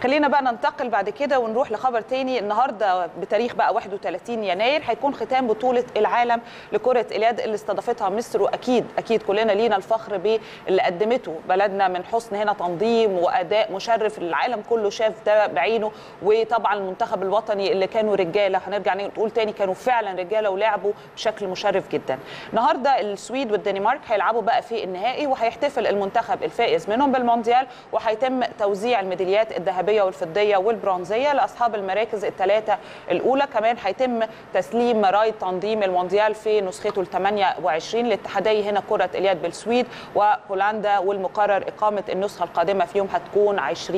خلينا بقى ننتقل بعد كده ونروح لخبر تاني النهارده بتاريخ بقى 31 يناير هيكون ختام بطوله العالم لكره اليد اللي استضافتها مصر واكيد اكيد كلنا لينا الفخر باللي قدمته بلدنا من حسن هنا تنظيم واداء مشرف العالم كله شاف ده بعينه وطبعا المنتخب الوطني اللي كانوا رجاله هنرجع نقول تاني كانوا فعلا رجاله ولعبوا بشكل مشرف جدا النهارده السويد والدنمارك هيلعبوا بقى في النهائي وهيحتفل المنتخب الفائز منهم بالمونديال وهيتم توزيع الميداليات الذهبيه والفضيه والبرونزيه لاصحاب المراكز الثلاثه الاولى كمان هيتم تسليم رايه تنظيم المونديال في نسخته ال 28 لاتحادي هنا كره اليد بالسويد وبولندا والمقرر اقامه النسخه القادمه فيهم هتكون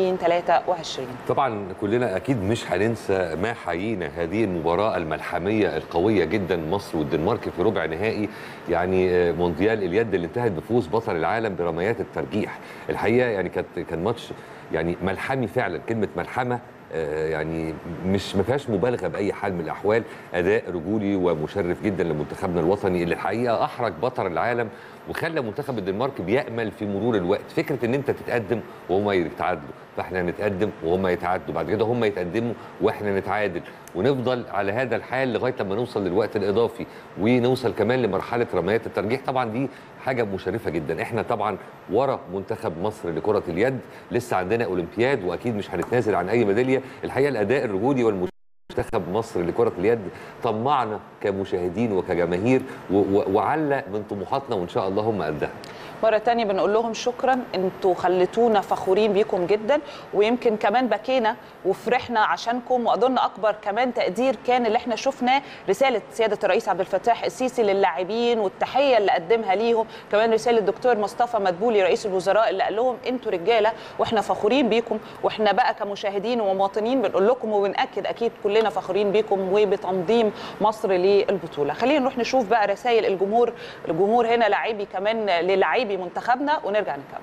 2023 طبعا كلنا اكيد مش هننسى ما حيينا هذه المباراه الملحميه القويه جدا مصر والدنمارك في ربع نهائي يعني مونديال اليد اللي انتهت بفوز بطل العالم برميات الترجيح الحقيقه يعني كانت كان ماتش يعني ملحمي فعلا كلمه ملحمه يعني مش ما فيهاش مبالغه باي حال من الاحوال اداء رجولي ومشرف جدا لمنتخبنا الوطني اللي الحقيقه احرج بطل العالم وخلى منتخب الدنمارك بيامل في مرور الوقت فكره ان انت تتقدم وهم يتعادلوا فاحنا نتقدم وهم يتعادلوا بعد كده هم يتقدموا واحنا نتعادل ونفضل على هذا الحال لغايه لما نوصل للوقت الاضافي ونوصل كمان لمرحله رميات الترجيح طبعا دي حاجه مشرفه جدا احنا طبعا ورا منتخب مصر لكره اليد لسه عندنا اولمبياد واكيد مش هنتنازل عن اي ميداليه الحقيقه الاداء الرجولي والمش منتخب مصر لكرة اليد طمعنا كمشاهدين وكجماهير وعلى من طموحاتنا وإن شاء الله هم قدها مرة تانية بنقول لهم شكرا انتوا خليتونا فخورين بيكم جدا ويمكن كمان بكينا وفرحنا عشانكم واظن اكبر كمان تقدير كان اللي احنا شفناه رسالة سيادة الرئيس عبد الفتاح السيسي للاعبين والتحية اللي قدمها ليهم كمان رسالة الدكتور مصطفى مدبولي رئيس الوزراء اللي قال لهم انتوا رجالة واحنا فخورين بيكم واحنا بقى كمشاهدين ومواطنين بنقول لكم وبنأكد اكيد كلنا فخورين بيكم وبتنظيم مصر للبطولة خلينا نروح نشوف بقى رسائل الجمهور الجمهور هنا لاعبي كمان للاعبي منتخبنا ونرجع نكمل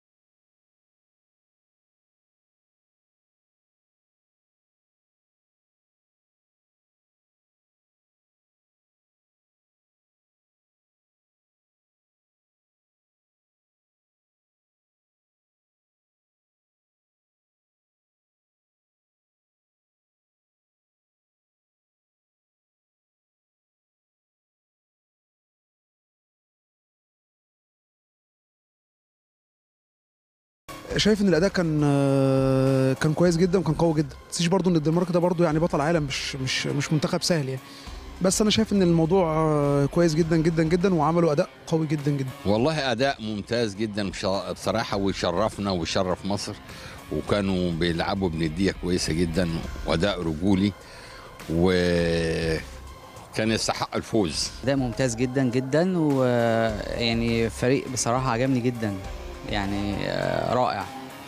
شايف ان الاداء كان كان كويس جدا وكان قوي جدا ما تنسيش برضو ان الدنمارك ده برضو يعني بطل عالم مش مش مش منتخب سهل يعني بس انا شايف ان الموضوع كويس جدا جدا جدا وعملوا اداء قوي جدا جدا والله اداء ممتاز جدا بصراحه ويشرفنا ويشرف مصر وكانوا بيلعبوا بنديه كويسه جدا واداء رجولي و كان يستحق الفوز اداء ممتاز جدا جدا ويعني فريق بصراحه عجبني جدا يعني رائع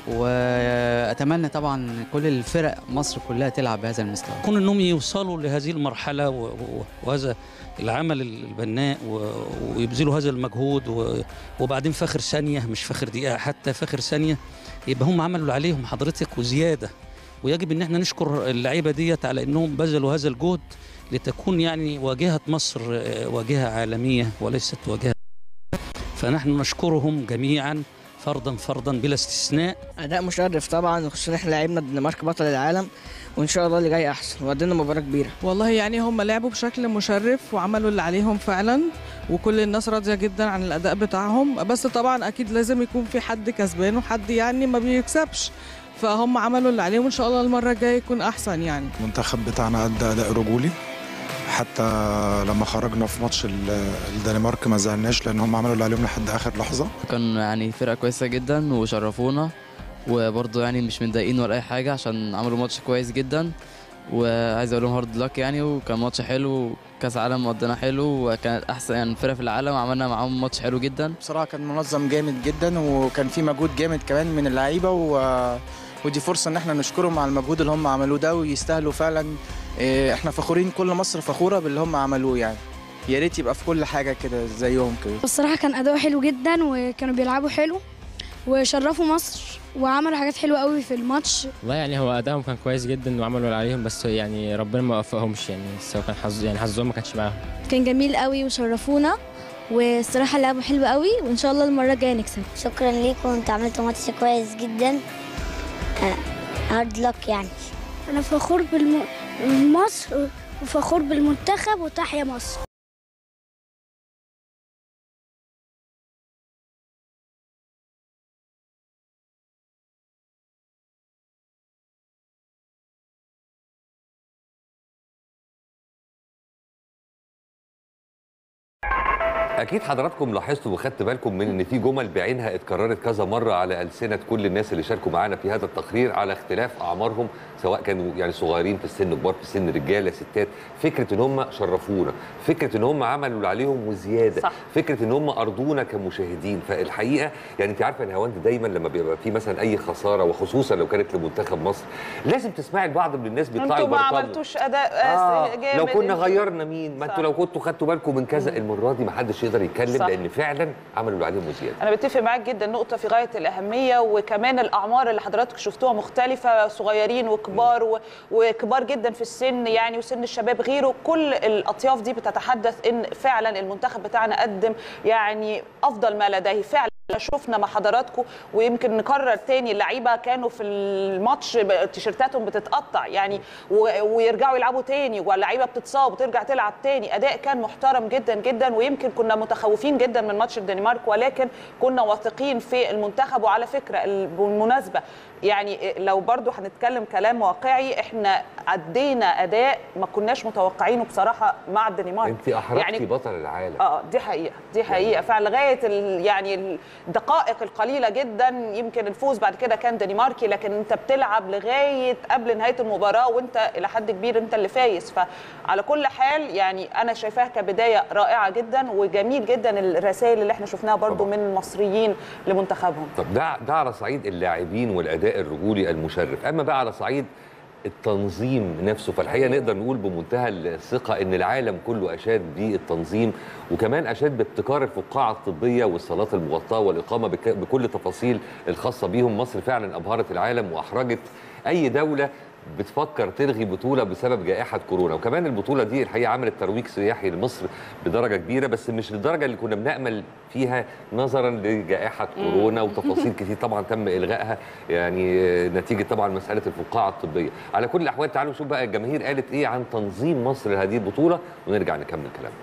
واتمنى طبعا كل الفرق مصر كلها تلعب بهذا المستوى كون انهم يوصلوا لهذه المرحله وهذا العمل البناء ويبذلوا هذا المجهود وبعدين في اخر ثانيه مش في اخر دقيقه حتى في اخر ثانيه يبقى هم عملوا اللي عليهم حضرتك وزياده ويجب ان احنا نشكر اللعيبه ديت على انهم بذلوا هذا الجهد لتكون يعني واجهه مصر واجهه عالميه وليست واجهه فنحن نشكرهم جميعا فردا فردا بلا استثناء اداء مشرف طبعا خصوصا احنا لعبنا الدنمارك بطل العالم وان شاء الله اللي جاي احسن وقدمنا مباراه كبيره والله يعني هم لعبوا بشكل مشرف وعملوا اللي عليهم فعلا وكل الناس راضيه جدا عن الاداء بتاعهم بس طبعا اكيد لازم يكون في حد كسبان وحد يعني ما بيكسبش فهم عملوا اللي عليهم وان شاء الله المره الجايه يكون احسن يعني المنتخب بتاعنا ادى اداء رجولي حتى لما خرجنا في ماتش الدنمارك ما زعلناش لان هم عملوا اللي عليهم لحد اخر لحظه كان يعني فرقه كويسه جدا وشرفونا وبرضه يعني مش متضايقين ولا اي حاجه عشان عملوا ماتش كويس جدا وعايز اقول لهم هارد لك يعني وكان ماتش حلو كاس عالم قضينا حلو وكانت احسن يعني فرقه في العالم عملنا معاهم ماتش حلو جدا بصراحه كان منظم جامد جدا وكان في مجهود جامد كمان من اللعيبه و... ودي فرصه ان احنا نشكرهم على المجهود اللي هم عملوه ده ويستاهلوا فعلا احنا فخورين كل مصر فخوره باللي هم عملوه يعني يا ريت يبقى في كل حاجه كده زيهم كده الصراحه كان اداؤه حلو جدا وكانوا بيلعبوا حلو وشرفوا مصر وعملوا حاجات حلوه قوي في الماتش والله يعني هو ادائهم كان كويس جدا وعملوا اللي عليهم بس يعني ربنا ما وفقهمش يعني سواء كان حظ يعني حظهم ما كانش معاهم كان جميل قوي وشرفونا والصراحه لعبوا حلو قوي وان شاء الله المره الجايه نكسب شكرا ليكم انتوا عملتوا ماتش كويس جدا هارد لك يعني انا فخور بالم... بمصر وفخور بالمنتخب وتحيا مصر اكيد حضراتكم لاحظتوا وخدت بالكم من ان في جمل بعينها اتكررت كذا مره على السنه كل الناس اللي شاركوا معانا في هذا التقرير على اختلاف اعمارهم سواء كانوا يعني صغيرين في السن كبار في السن رجاله ستات فكره ان هم شرفونا فكره ان هم عملوا اللي عليهم وزياده صح. فكره ان هم ارضونا كمشاهدين فالحقيقه يعني انت عارفه يا هوند دايما لما بيبقى في مثلا اي خساره وخصوصا لو كانت لمنتخب مصر لازم تسمعي البعض من الناس بيطلعوا انتوا ما يبرطموا. عملتوش اداء آه آه. جامد لو كنا انتوا- غيرنا مين ما صح. انتوا لو كنتوا خدتوا بالكم من كذا المره دي ما حدش يقدر يتكلم صح. لان فعلا عملوا اللي عليهم وزياده انا بتفق معاك جدا نقطه في غايه الاهميه وكمان الاعمار اللي حضرتك شفتوها مختلفه صغيرين وكبار و... وكبار جدا في السن يعني وسن الشباب غيره كل الاطياف دي بتتحدث ان فعلا المنتخب بتاعنا قدم يعني افضل ما لديه فعلا شفنا مع حضراتكم ويمكن نكرر تاني اللعيبه كانوا في الماتش ب- تيشيرتاتهم بتتقطع يعني و- ويرجعوا يلعبوا تاني واللعيبه بتتصاب وترجع تلعب تاني اداء كان محترم جدا جدا ويمكن كنا متخوفين جدا من ماتش الدنمارك ولكن كنا واثقين في المنتخب وعلى فكره ال- بالمناسبه يعني لو برضو هنتكلم كلام واقعي احنا ادينا اداء ما كناش متوقعينه بصراحه مع الدنمارك انت احرجتي يعني بطل العالم اه دي حقيقه دي حقيقه فعلا لغايه ال- يعني الدقائق القليله جدا يمكن الفوز بعد كده كان دنماركي لكن انت بتلعب لغايه قبل نهايه المباراه وانت الى حد كبير انت اللي فايز فعلى كل حال يعني انا شايفاها كبدايه رائعه جدا وجميل جدا الرسائل اللي احنا شفناها برضو من المصريين لمنتخبهم طب ده ده على صعيد اللاعبين والاداء الرجولي المشرف اما بقى على صعيد التنظيم نفسه فالحقيقه نقدر نقول بمنتهى الثقه ان العالم كله اشاد بالتنظيم وكمان اشاد بابتكار الفقاعه الطبيه والصالات المغطاه والاقامه بك- بكل تفاصيل الخاصه بيهم مصر فعلا ابهرت العالم واحرجت اي دوله بتفكر تلغي بطوله بسبب جائحه كورونا وكمان البطوله دي الحقيقه عملت ترويج سياحي لمصر بدرجه كبيره بس مش للدرجه اللي كنا بنامل فيها نظرا لجائحه كورونا وتفاصيل كتير طبعا تم الغائها يعني آه، نتيجه طبعا مساله الفقاعه الطبيه على كل الاحوال تعالوا نشوف بقى الجماهير قالت ايه عن تنظيم مصر لهذه البطوله ونرجع نكمل كلامنا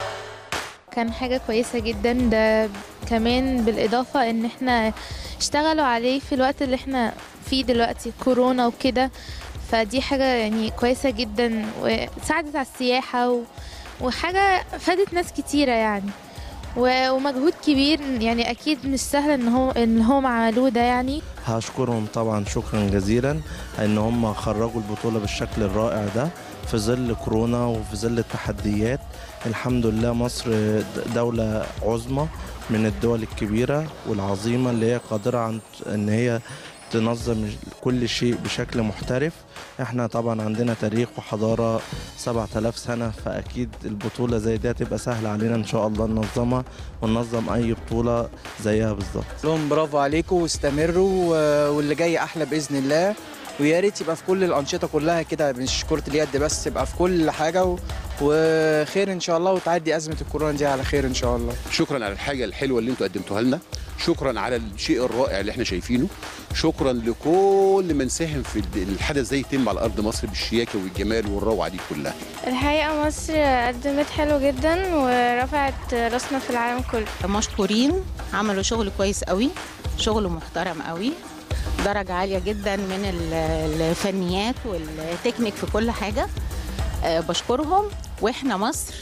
كان حاجة كويسة جدا ده كمان بالإضافة إن احنا اشتغلوا عليه في الوقت اللي احنا فيه دلوقتي كورونا وكده فدي حاجة يعني كويسة جدا وساعدت على السياحة و... وحاجة فادت ناس كتيرة يعني و... ومجهود كبير يعني أكيد مش سهل إن هو إن هم عملوه ده يعني هشكرهم طبعا شكرا جزيلا ان هم خرجوا البطوله بالشكل الرائع ده في ظل كورونا وفي ظل التحديات الحمد لله مصر دولة عظمى من الدول الكبيرة والعظيمة اللي هي قادرة عن ان هي تنظم كل شيء بشكل محترف احنا طبعا عندنا تاريخ وحضارة 7000 سنة فأكيد البطولة زي دي هتبقى سهلة علينا إن شاء الله ننظمها وننظم أي بطولة زيها بالظبط لهم برافو عليكم واستمروا و- واللي جاي احلى باذن الله ويا ريت يبقى في كل الانشطه كلها كده مش كره اليد بس يبقى في كل حاجه و... وخير ان شاء الله وتعدي ازمه الكورونا دي على خير ان شاء الله شكرا على الحاجه الحلوه اللي انتوا قدمتوها لنا شكرا على الشيء الرائع اللي احنا شايفينه شكرا لكل من ساهم في الحدث ده يتم على ارض مصر بالشياكه والجمال والروعه دي كلها الحقيقة مصر قدمت حلو جدا ورفعت راسنا في العالم كله مشكورين عملوا شغل كويس قوي شغل محترم قوي درجة عالية جدا من ال- الفنيات والتكنيك في كل حاجة آه، بشكرهم واحنا مصر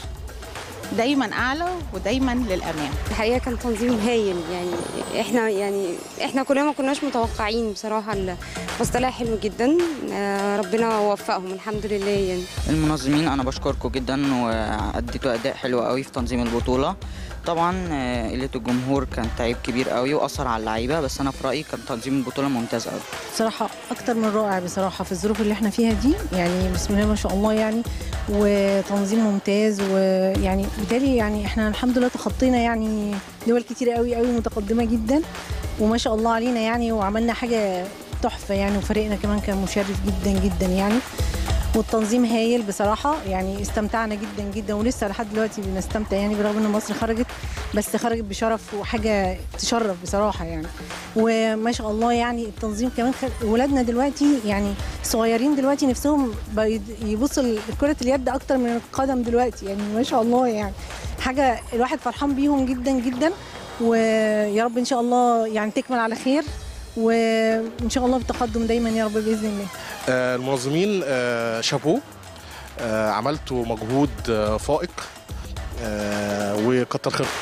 دايما اعلى ودايما للامام الحقيقه كان تنظيم هايل يعني احنا يعني احنا كلنا ما كناش متوقعين بصراحه ال- بس طلع حلو جدا آه، ربنا وفقهم الحمد لله يعني المنظمين انا بشكركم جدا واديتوا اداء حلو قوي في تنظيم البطوله طبعا آه، قله الجمهور كان تعب كبير قوي واثر على اللعيبه بس انا في رايي كان تنظيم البطوله ممتاز قوي صراحة أكتر من رائع بصراحة في الظروف اللي احنا فيها دي يعني بسم الله ما شاء الله يعني وتنظيم ممتاز ويعني بالتالي يعني احنا الحمد لله تخطينا يعني دول كتيرة قوي قوي متقدمة جدا وما شاء الله علينا يعني وعملنا حاجة تحفة يعني وفريقنا كمان كان مشرف جدا جدا يعني والتنظيم هايل بصراحه يعني استمتعنا جدا جدا ولسه لحد دلوقتي بنستمتع يعني برغم ان مصر خرجت بس خرجت بشرف وحاجه تشرف بصراحه يعني وما شاء الله يعني التنظيم كمان خ... ولادنا دلوقتي يعني صغيرين دلوقتي نفسهم بيد- يبصوا لكره اليد اكتر من القدم دلوقتي يعني ما شاء الله يعني حاجه الواحد فرحان بيهم جدا جدا ويا رب ان شاء الله يعني تكمل على خير وان شاء الله بالتقدم دايما يا رب باذن الله آه، المنظمين آه، شابوه آه، عملتوا مجهود آه، فائق آه، وكتر خيركم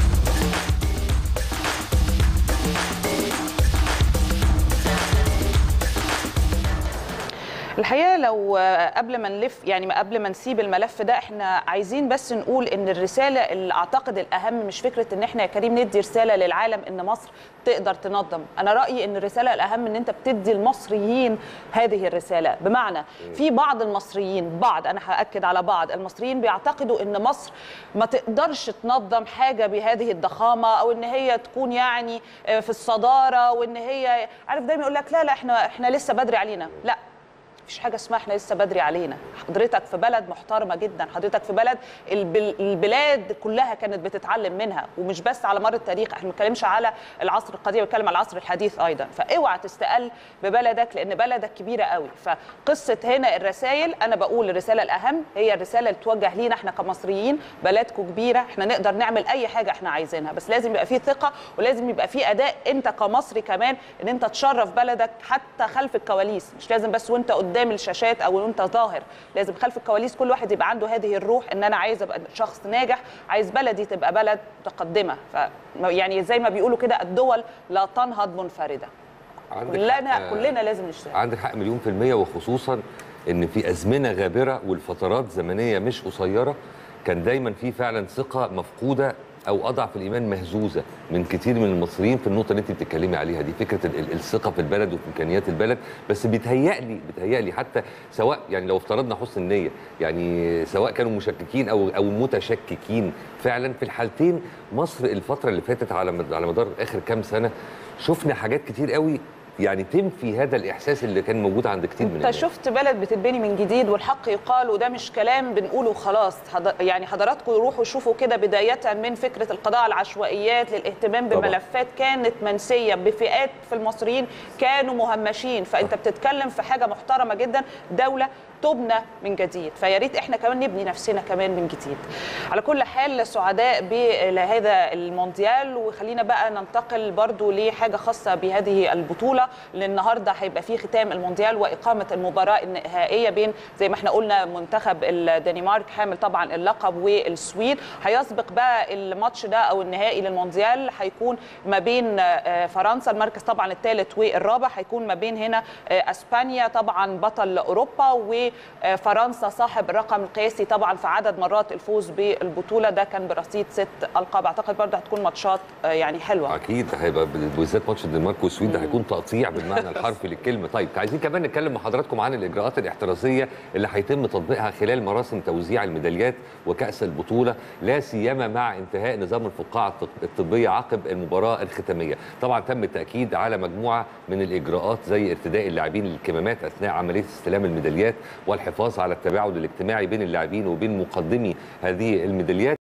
الحقيقه لو آه، قبل ما نلف يعني ما قبل ما نسيب الملف ده احنا عايزين بس نقول ان الرساله اللي اعتقد الاهم مش فكره ان احنا يا كريم ندي رساله للعالم ان مصر تقدر تنظم انا رايي ان الرساله الاهم ان انت بتدي المصريين هذه الرساله بمعنى في بعض المصريين بعض انا هاكد على بعض المصريين بيعتقدوا ان مصر ما تقدرش تنظم حاجه بهذه الضخامه او ان هي تكون يعني آه، في الصداره وان هي عارف دايما يقول لك لا لا احنا احنا لسه بدري علينا لا مفيش حاجه اسمها احنا لسه بدري علينا حضرتك في بلد محترمه جدا حضرتك في بلد البل- البلاد كلها كانت بتتعلم منها ومش بس على مر التاريخ احنا ما بنتكلمش على العصر القديم بنتكلم على العصر الحديث ايضا فاوعى تستقل ببلدك لان بلدك كبيره قوي فقصه هنا الرسائل انا بقول الرساله الاهم هي الرساله اللي توجه لينا احنا كمصريين بلدكم كبيره احنا نقدر نعمل اي حاجه احنا عايزينها بس لازم يبقى في ثقه ولازم يبقى في اداء انت كمصري كمان ان انت تشرف بلدك حتى خلف الكواليس مش لازم بس وانت قدام الشاشات او وانت ظاهر لازم خلف الكواليس كل واحد يبقى عنده هذه الروح ان انا عايز ابقى شخص ناجح عايز بلدي تبقى بلد متقدمه ف يعني زي ما بيقولوا كده الدول لا تنهض منفرده عندك كلنا حق. كلنا لازم نشتغل عندك حق مليون في المية وخصوصا ان في ازمنة غابرة والفترات زمنية مش قصيرة كان دايما في فعلا ثقة مفقودة او اضعف الايمان مهزوزة من كتير من المصريين في النقطة اللي انت بتتكلمي عليها دي فكرة ال- ال- الثقة في البلد وفي امكانيات البلد بس بيتهيألي بيتهيألي حتى سواء يعني لو افترضنا حسن النية يعني سواء كانوا مشككين او او متشككين فعلا في الحالتين مصر الفترة اللي فاتت على مد- على مدار اخر كام سنة شفنا حاجات كتير قوي يعني تنفي هذا الاحساس اللي كان موجود عند كتير من انت الناس شفت بلد بتتبني من جديد والحق يقال وده مش كلام بنقوله خلاص حض- يعني حضراتكم روحوا شوفوا كده بدايه من فكره القضاء على العشوائيات للاهتمام طبعا. بملفات كانت منسيه بفئات في المصريين كانوا مهمشين فانت بتتكلم في حاجه محترمه جدا دوله تبنى من جديد فيا ريت احنا كمان نبني نفسنا كمان من جديد على كل حال سعداء بهذا المونديال وخلينا بقى ننتقل برضو لحاجه خاصه بهذه البطوله لان النهارده هيبقى في ختام المونديال واقامه المباراه النهائيه بين زي ما احنا قلنا منتخب الدنمارك حامل طبعا اللقب والسويد هيسبق بقى الماتش ده او النهائي للمونديال هيكون ما بين آه، فرنسا المركز طبعا الثالث والرابع هيكون ما بين هنا آه، اسبانيا طبعا بطل اوروبا وفرنسا صاحب الرقم القياسي طبعا في عدد مرات الفوز بالبطوله ده كان برصيد ست القاب اعتقد برضه هتكون ماتشات آه، يعني حلوه اكيد هيبقى بالذات ماتش الدنمارك والسويد ده هيكون تقطيع بالمعنى الحرفي للكلمه طيب عايزين كمان نتكلم مع حضراتكم عن الاجراءات الاحترازيه اللي هيتم تطبيقها خلال مراسم توزيع الميداليات وكاس البطوله لا سيما مع انتهاء نظام الفقاعه الطب- الطبيه عقب المباراه الختاميه طبعا تم التاكيد على مجموعه من الاجراءات زي ارتداء اللاعبين الكمامات اثناء عمليه استلام الميداليات والحفاظ على التباعد الاجتماعي بين اللاعبين وبين مقدمي هذه الميداليات